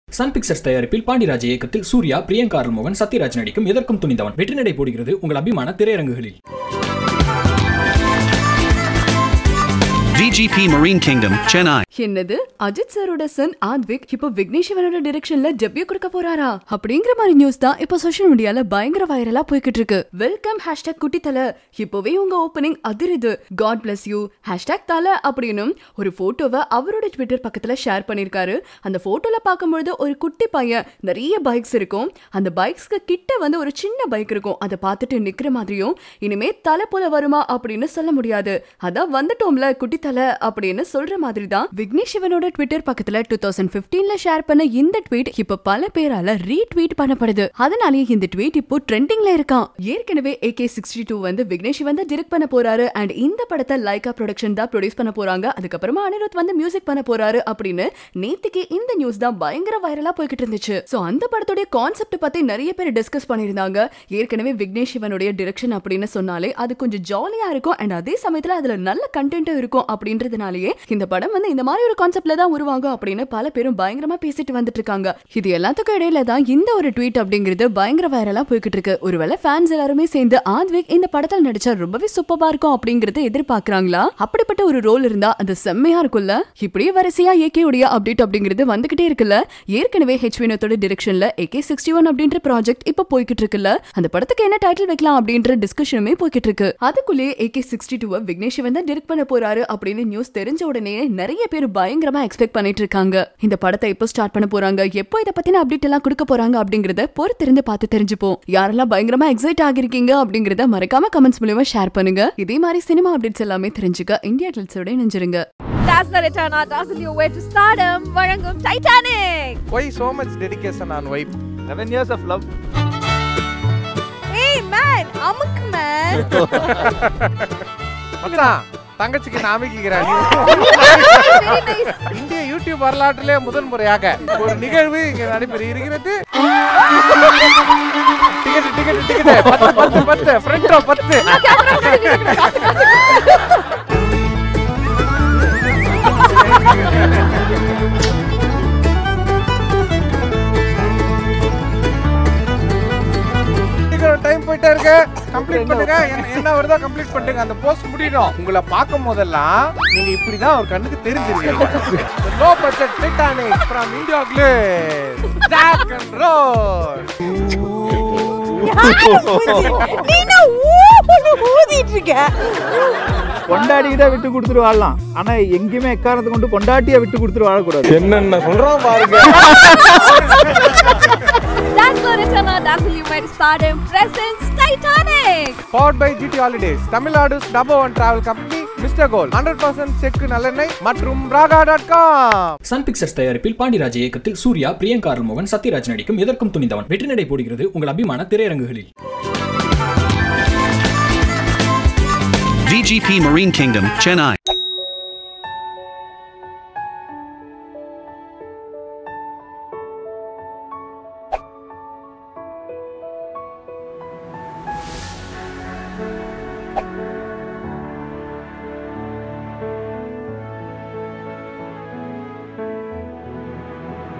Sun pictures தயாரிப்பில் பாண்டிராஜ் இயக்கத்தில் சூர்யா பிரியங்கா அருள்மோகன் சத்யராஜ் நடிக்கும் எதற்கும் துணிந்தவன் வெற்றி நடை போடுகிறது உங்கள் அபிமான திரையரங்குகளில் VGP Marine Kingdom, Chennai. என்னது அஜித் சாரோட சன் ஆத்விக் இப்போ விக்னேஷ் சிவனோட டிரெக்ஷன்ல டெபியூ கொடுக்க போறாரா அப்படிங்கிற மாதிரி நியூஸ் தான் இப்போ சோஷியல் மீடியால பயங்கர வைரலா போய்கிட்டு இருக்கு வெல்கம் ஹேஷ்டாக் குட்டி தல இப்போவே உங்க ஓப்பனிங் அதிருது god bless you hashtag Thala அப்படின்னு ஒரு போட்டோவை அவரோட ட்விட்டர் பக்கத்துல ஷேர் பண்ணிருக்காரு அந்த போட்டோல பார்க்கும்பொழுது ஒரு குட்டி பையன் நிறைய பைக்ஸ் இருக்கும் அந்த பைக்ஸ்க்கு கிட்ட வந்து ஒரு சின்ன பைக் இருக்கும் அதை பார்த்துட்டு நிக்கிற மாதிரியும் இனிமே தலை போல வருமா அப்படின்னு சொல்ல முடியாது அதான் வந்துட்டோம்ல குட்டி தலை அப்படின்னு சொல்ற மாதிரி தான் விக்னேஷ் சிவனோட ட்விட்டர் பக்கத்துல டூ தௌசண்ட் பிப்டீன்ல ஷேர் பண்ண இந்த ட்வீட் இப்ப பல பேரால ரீட்வீட் பண்ணப்படுது அதனாலேயே இந்த ட்வீட் இப்போ ட்ரெண்டிங்ல இருக்கான் ஏற்கனவே ஏகே சிக்ஸ்டி டூ வந்து விக்னேஷ் வந்து டிரெக்ட் பண்ண போறாரு அண்ட் இந்த படத்தை லைகா ப்ரொடக்ஷன் தான் ப்ரொடியூஸ் பண்ண போறாங்க அதுக்கப்புறமா அனிருத் வந்து மியூசிக் பண்ண போறாரு அப்படின்னு நேத்துக்கு இந்த நியூஸ் தான் பயங்கர வைரலா போய்கிட்டு இருந்துச்சு சோ அந்த படத்துடைய கான்செப்ட் பத்தி நிறைய பேர் டிஸ்கஸ் பண்ணிருந்தாங்க ஏற்கனவே விக்னேஷ் சிவனுடைய டிரெக்ஷன் அப்படின்னு சொன்னாலே அது கொஞ்சம் ஜாலியா இருக்கும் அண்ட் அதே சமயத்துல அதுல நல்ல கண்டென்ட்டும் இருக்கும் அப்படின்றதுனாலயே இந்த படம் வந்து இந்த மாதிரி ஒரு கான்செப்ட்ல தான் உருவாகும் அப்படின்னு பல பேரும் பயங்கரமா பேசிட்டு வந்துட்டு இருக்காங்க இது எல்லாத்துக்கும் இடையில தான் இந்த ஒரு ட்வீட் அப்படிங்கிறது பயங்கர வைரலா போய்கிட்டு இருக்கு ஒருவேளை ஃபேன்ஸ் எல்லாருமே சேர்ந்து ஆத்விக் இந்த படத்துல நடிச்சா ரொம்பவே சூப்பரா இருக்கும் அப்படிங்கறத எதிர்பார்க்கறாங்களா அப்படிப்பட்ட ஒரு ரோல் இருந்தா அது செம்மையா இருக்கும்ல இப்படியே வரிசையா ஏகே உடைய அப்டேட் அப்படிங்கிறது வந்துகிட்டே இருக்குல்ல ஏற்கனவே ஹெச் வினோத்தோட டிரெக்ஷன்ல ஏகே சிக்ஸ்டி ஒன் அப்படின்ற ப்ராஜெக்ட் இப்ப போய்கிட்டு இருக்குல்ல அந்த படத்துக்கு என்ன டைட்டில் வைக்கலாம் அப்படின்ற டிஸ்கஷனுமே போய்கிட்டு இருக்கு அதுக்குள்ளேயே AK sixty two Vignesh Shivan தான் டிரெக்ட் பண்ண போறாரு அப்படின்னு நியூஸ் தெரிஞ்ச உடனே நிறைய பேர் பயங்கரமா எக்ஸ்பெக்ட் பண்ணிட்டு இருக்காங்க இந்த படத்தை எப்போ ஸ்டார்ட் பண்ண போறாங்க எப்போ இதை பத்தின அப்டேட் எல்லாம் கொடுக்க போறாங்க அப்படிங்கறத பொறுத்திருந்து பார்த்து தெரிஞ்சுப்போம் யாரெல்லாம் பயங்கரமா எக்ஸைட் ஆகிருக்கீங்க அப்படிங்கறத மறக்காம கமெண்ட்ஸ் மூலியமா ஷேர் பண்ணுங்க இதே மாதிரி சினிமா அப்டேட்ஸ் எல்லாமே தெரிஞ்சுக்க இந்தியா டெல்ஸோட இணைஞ்சிருங்க Dazzler Eterna dazzle your way to stardom வழங்கும் Titanic Why so much dedication on wife? 11 years of love. ஏய் மேன் அமுக்கு மேன் மச்சான் தங்கச்சிக்கு நாமிக்கிறான் இந்திய யூடியூப் வரலாற்றிலே முதல் முறையாக ஒரு நிகழ்வு இங்க நடைபெற இருக்கிறது டிக்கெட் டிக்கெட் டிக்கெட் பத்து பத்து பத்து ஃப்ரண்ட் ரோ பத்து டைம் போயிட்டே இருக்கு கம்ப்ளீட் பண்ணுங்க என்ன- என்ன வருதோ கம்ப்ளீட் பண்ணுங்க அந்த போஸ்ட் முடியணும் உங்களை பார்க்கும் போதெல்லாம் நீங்க இப்படிதான் ஒரு கண்ணுக்கு தெரிஞ்சிருக்கீங்க low budget Titanic from India கிளேஸ் ஜாக் அண்ட் ரோல் நீ என்ன ஊன்னு ஊதிட்டு இருக்க கொண்டாடிக்கிட்டே விட்டு கொடுத்துட்டு வாழலாம் ஆனா எங்கேயுமே எக்காரணத்தை கொண்டு கொண்டாட்டியா விட்டு கொடுத்துட்டு வாழக்கூடாது என்னென்ன சொல்றோம் பாருங்க Dazzler Eterna dazzle your way to stardom presents Titanic powered by GT holidays Tamil Nadu number one travel company mister gold hundred percent check நல்லெண்ணெய் மற்றும் Raaga dot com sun pictures தயாரிப்பில் பாண்டிராஜ் இயக்கத்தில் சூர்யா பிரியங்கா அருள்மோகன் சத்யராஜ் நடிக்கும் எதற்கும் துணிந்தவன் வெற்றி நடை போடுகிறது உங்கள் அபிமான திரையரங்குகளில் VGP Marine Kingdom, Chennai.